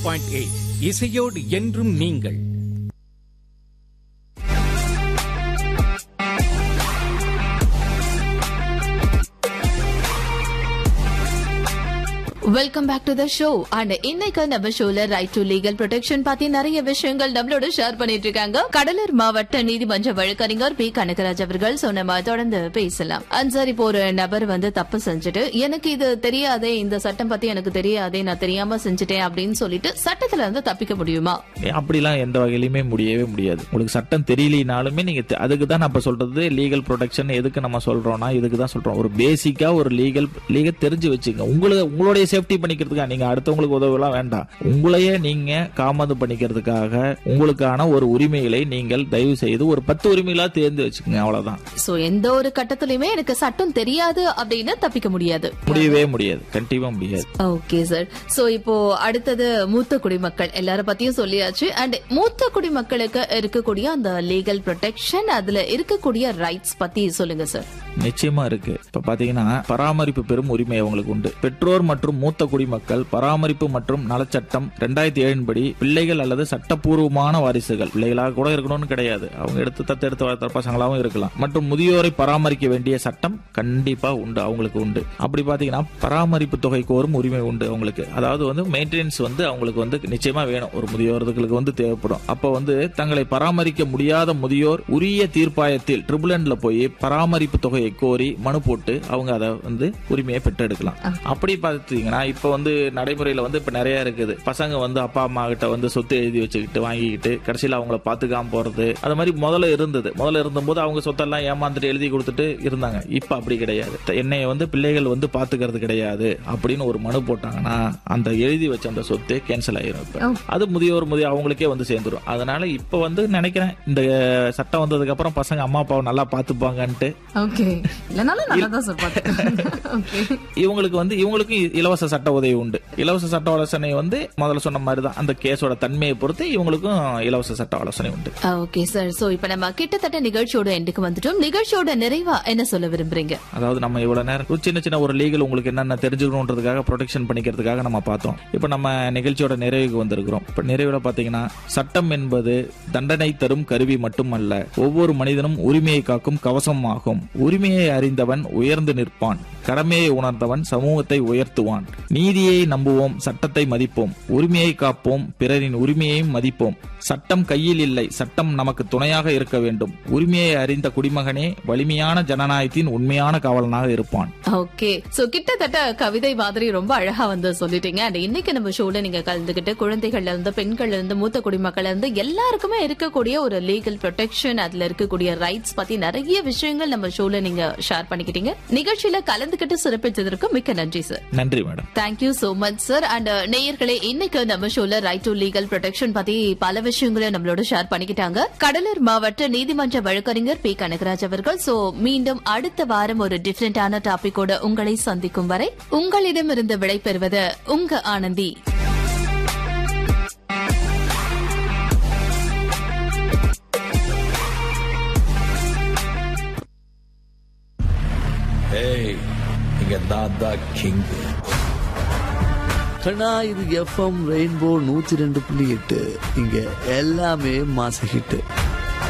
point eight இசையோடு என்றும் நீங்கள் welcome back to the show and இன்னைக்கு நம்ம ஷோல ரைட் டு லீகல் ப்ரொடெக்ஷன் பத்தி நிறைய விஷயங்கள் நம்மளோட ஷேர் பண்ணிட்டு இருக்காங்க கடலூர் மாவட்ட நீதிமன்ற வழக்கறிஞர் பி கனகராஜ் அவர்கள் சோ நம்ம தொடர்ந்து பேசலாம் அண்ட் சார் இப்போ ஒரு நபர் வந்து தப்பு செஞ்சுட்டு எனக்கு இது தெரியாதே இந்த சட்டம் பத்தி எனக்கு தெரியாதே நான் தெரியாம செஞ்சுட்டேன் அப்படின்னு சொல்லிட்டு சட்டத்துல இருந்து தப்பிக்க முடியுமா அப்படிலாம் எந்த வகையிலுமே முடியவே முடியாது உங்களுக்கு சட்டம் தெரியலனாலுமே நீங்க தெ- அதுக்கு தான் நம்ம சொல்றது லீகல் ப்ரொடெக்ஷன் எதுக்கு நம்ம சொல்றோம்னா இதுக்கு தான் சொல்றோம் ஒரு பேசிக்கா ஒரு லீகல் லீகல் தெரிஞ்சு வச்சுங்க உங்களுக்கு உங்களுடைய சேஃப்டி பண்ணிக்கிறதுக்காக நீங்க அடுத்தவங்களுக்கு உதவலாம் வேண்டாம் உங்களையே நீங்க காமது பண்ணிக்கிறதுக்காக உங்களுக்கான ஒரு உரிமைகளை நீங்கள் தயவு செய்து ஒரு பத்து உரிமைகளா தேர்ந்து வச்சுக்கோங்க அவ்வளவுதான் சோ எந்த ஒரு கட்டத்திலயுமே எனக்கு சட்டம் தெரியாது அப்படின்னு தப்பிக்க முடியாது முடியவே முடியாது கண்டிப்பா முடியாது ஓகே சார் சோ இப்போ அடுத்தது மூத்த குடிமக்கள் எல்லார பத்தியும் சொல்லியாச்சு அண்ட் மூத்த குடிமக்களுக்கு இருக்கக்கூடிய அந்த லீகல் ப்ரொடெக்ஷன் அதுல இருக்கக்கூடிய ரைட்ஸ் பத்தி சொல்லுங்க சார் நிச்சயமா இருக்கு இப்ப பாத்தீங்கன்னா பராமரிப்பு பெறும் உரிமை அவங்களுக்கு உண்டு பெற்றோர் மற்றும் மூத்த குடிமக்கள் பராமரிப்பு மற்றும் நலச்சட்டம் ரெண்டாயிரத்தி ஏழின் படி பிள்ளைகள் அல்லது சட்டப்பூர்வமான வாரிசுகள் பிள்ளைகளாக கூட இருக்கணும்னு கிடையாது அவங்க எடுத்து தத்தெடுத்து வளர்த்த பசங்களாவும் இருக்கலாம் மற்றும் முதியோரை பராமரிக்க வேண்டிய சட்டம் கண்டிப்பா உண்டு அவங்களுக்கு உண்டு அப்படி பாத்தீங்கன்னா பராமரிப்பு தொகை கோரும் உரிமை உண்டு அவங்களுக்கு அதாவது வந்து மெயின்டெனன்ஸ் வந்து அவங்களுக்கு வந்து நிச்சயமா வேணும் ஒரு முதியோர்களுக்கு வந்து தேவைப்படும் அப்ப வந்து தங்களை பராமரிக்க முடியாத முதியோர் உரிய தீர்ப்பாயத்தில் ட்ரிபுலன்ல போய் பராமரிப்பு தொகையை கோரி மனு போட்டு அவங்க அதை வந்து உரிமையை பெற்றெடுக்கலாம் அப்படி பார்த்தீங்கன்னா இப்ப வந்து நடைமுறையில வந்து இப்ப நிறைய இருக்குது பசங்க வந்து அப்பா அம்மா கிட்ட வந்து சொத்து எழுதி வச்சுக்கிட்டு வாங்கிக்கிட்டு கடைசியில அவங்கள பாத்துக்காம போறது அது மாதிரி முதல்ல இருந்தது முதல்ல இருந்தபோது அவங்க சொத்தெல்லாம் ஏமாந்துட்டு எழுதி கொடுத்துட்டு இருந்தாங்க இப்ப அப்படி கிடையாது என்னைய வந்து பிள்ளைகள் வந்து பாத்துக்கிறது கிடையாது அப்படின்னு ஒரு மனு போட்டாங்கன்னா அந்த எழுதி வச்ச அந்த சொத்து கேன்சல் ஆயிரும் இப்ப அது முதியோர் முதிய அவங்களுக்கே வந்து சேர்ந்துரும் அதனால இப்ப வந்து நினைக்கிறேன் இந்த சட்டம் வந்ததுக்கு அப்புறம் பசங்க அம்மா அப்பாவை நல்லா பாத்துப்பாங்கன்ட்டு ஓகே இல்லனாலும் நல்லா தான் சார் ஓகே இவங்களுக்கு வந்து இவங்களுக்கும் இ- இலவச சட்ட உதவி உண்டு இலவச சட்ட ஆலோசனை வந்து முதல்ல சொன்ன மாதிரி தான் அந்த கேஸோட தன்மையை பொறுத்து இவங்களுக்கும் இலவச சட்ட ஆலோசனை உண்டு ஓகே சார் சோ இப்ப நம்ம கிட்டத்தட்ட நிகழ்ச்சியோட எண்டுக்கு வந்துட்டோம் நிகழ்ச்சியோட நிறைவா என்ன சொல்ல விரும்புறீங்க அதாவது நம்ம இவ்வளவு நேரம் ஒரு சின்ன சின்ன ஒரு லீகல் உங்களுக்கு என்னென்ன தெரிஞ்சுக்கணுன்றதுக்காக ப்ரொடெக்ஷன் பண்ணிக்கிறதுக்காக நம்ம பார்த்தோம் இப்போ நம்ம நிகழ்ச்சியோட நிறைவுக்கு வந்திருக்கிறோம் இப்போ நிறைவுல பாத்தீங்கன்னா சட்டம் என்பது தண்டனை தரும் கருவி மட்டுமல்ல ஒவ்வொரு மனிதனும் உரிமையை காக்கும் கவசமாகும் உரிமையை அறிந்தவன் உயர்ந்து நிற்பான் கடமையை உணர்ந்தவன் சமூகத்தை உயர்த்துவான் நீதியை நம்புவோம் சட்டத்தை மதிப்போம் உரிமையை காப்போம் பிறரின் உரிமையையும் மதிப்போம் சட்டம் கையில் இல்லை சட்டம் நமக்கு துணையாக இருக்க வேண்டும் உரிமையை அறிந்த குடிமகனே வலிமையான ஜனநாயகத்தின் உண்மையான காவலனாக இருப்பான் ஓகே சோ கிட்டத்தட்ட கவிதை மாதிரி ரொம்ப அழகா வந்து சொல்லிட்டீங்க அண்ட் இன்னைக்கு நம்ம ஷோல நீங்க கலந்துகிட்டு குழந்தைகள்ல இருந்து பெண்கள்ல இருந்து மூத்த குடிமக்கள்ல இருந்து எல்லாருக்குமே இருக்கக்கூடிய ஒரு லீகல் ப்ரொடெக்ஷன் அதுல இருக்கக்கூடிய ரைட்ஸ் பத்தி நிறைய விஷயங்கள் நம்ம ஷோல நீங்க ஷேர் பண்ணிக்கிட்டீங்க நிகழ்ச்சியில கலந்துகிட்டு சிறப்பிச்சதற்கு மிக்க நன்றி சார் நன்றி madam thank you so much sir and நேயர்களே இன்னைக்கு நம்ம ஷோல ரைட் டு லீகல் ப்ரொடெக்ஷன் பத்தி பல விஷயங்களை நம்மளோட ஷேர் பண்ணிக்கிட்டாங்க கடலூர் மாவட்ட நீதிமன்ற வழக்கறிஞர் பி கனகராஜ் அவர்கள் சோ மீண்டும் அடுத்த வாரம் ஒரு டிஃபரெண்டான டாபிக்கோட உங்களை சந்திக்கும் வரை உங்களிடமிருந்து விடைபெறுவது உங்க ஆனந்தி ஏய் இங்க நான் தான் கிங் கண்ணா இது எஃப்எம் ரெயின்போ நூத்தி ரெண்டு புள்ளி எட்டு இங்க எல்லாமே மாச ஹிட்டு